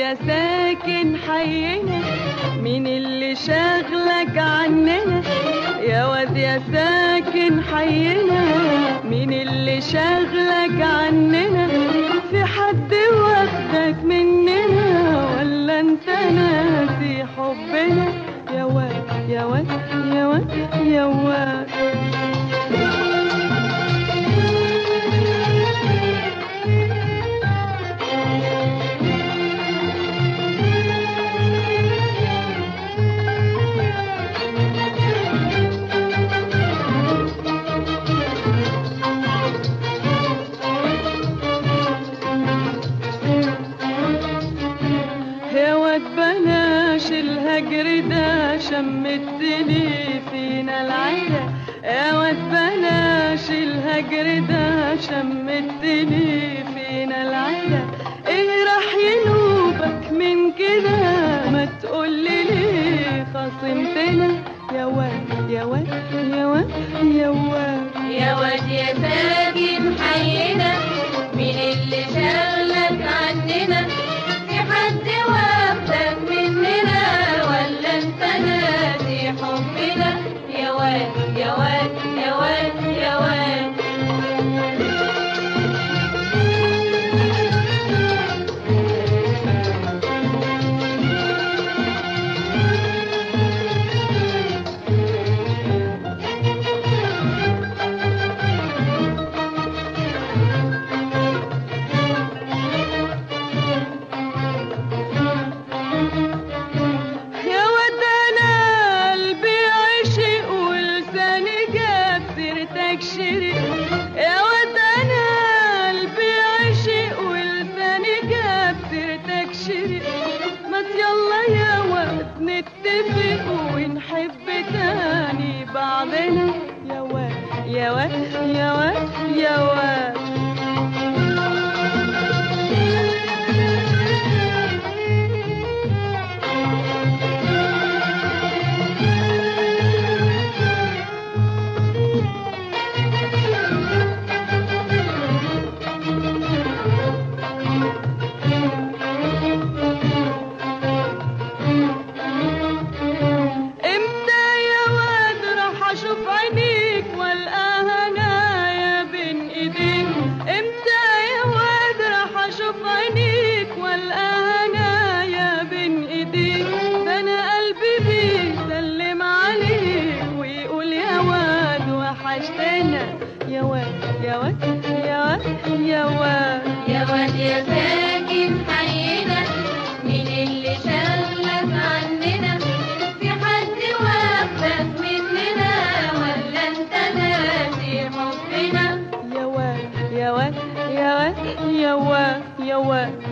يا ساكن حينا مين اللي شاغلك عننا يا واد يا ساكن حينا مين اللي شاغلك عننا في حد واخدك مننا ولا انت ناسي حبنا يا واد يا واد يا واد يا واد يا واد بلاش الهجر ده شمتني فينا العيلة يا واد بلاش الهجر ده شمتني فينا العيلة ايه راح ينوبك من كده ما تقولي ليه خصمتنا يا واد يا واد يا واد يا واد يا واد يا ساكن حينا مين اللي شغلك عننا في حد واخدك مننا ولا انت ناسي حبنا يا واد يا واد يا واد يا واد يا واد انا قلبي عشق ولساني جاب سيرتك شريك يا واد انا قلبي عشق ولساني جاب سيرتك شريك ما يلا يا واد نتفق ونحب تاني بعضنا يا واد يا واد يا واد يا واد امتى يا واد راح اشوف عينيك والقاها نايا بين ايديك امتى يا واد راح اشوف عينيك والقاها نايا بين ايديك ده انا قلبي بيسلم عليك ويقول يا واد وحشتنا يا واد يا واد يا واد يا واد يا واد يا ساكن حينا مين اللي شغلك عننا في حد واخدك مننا ولا انت ناسي حبنا يا واد يا واد يا واد يا واد يا واد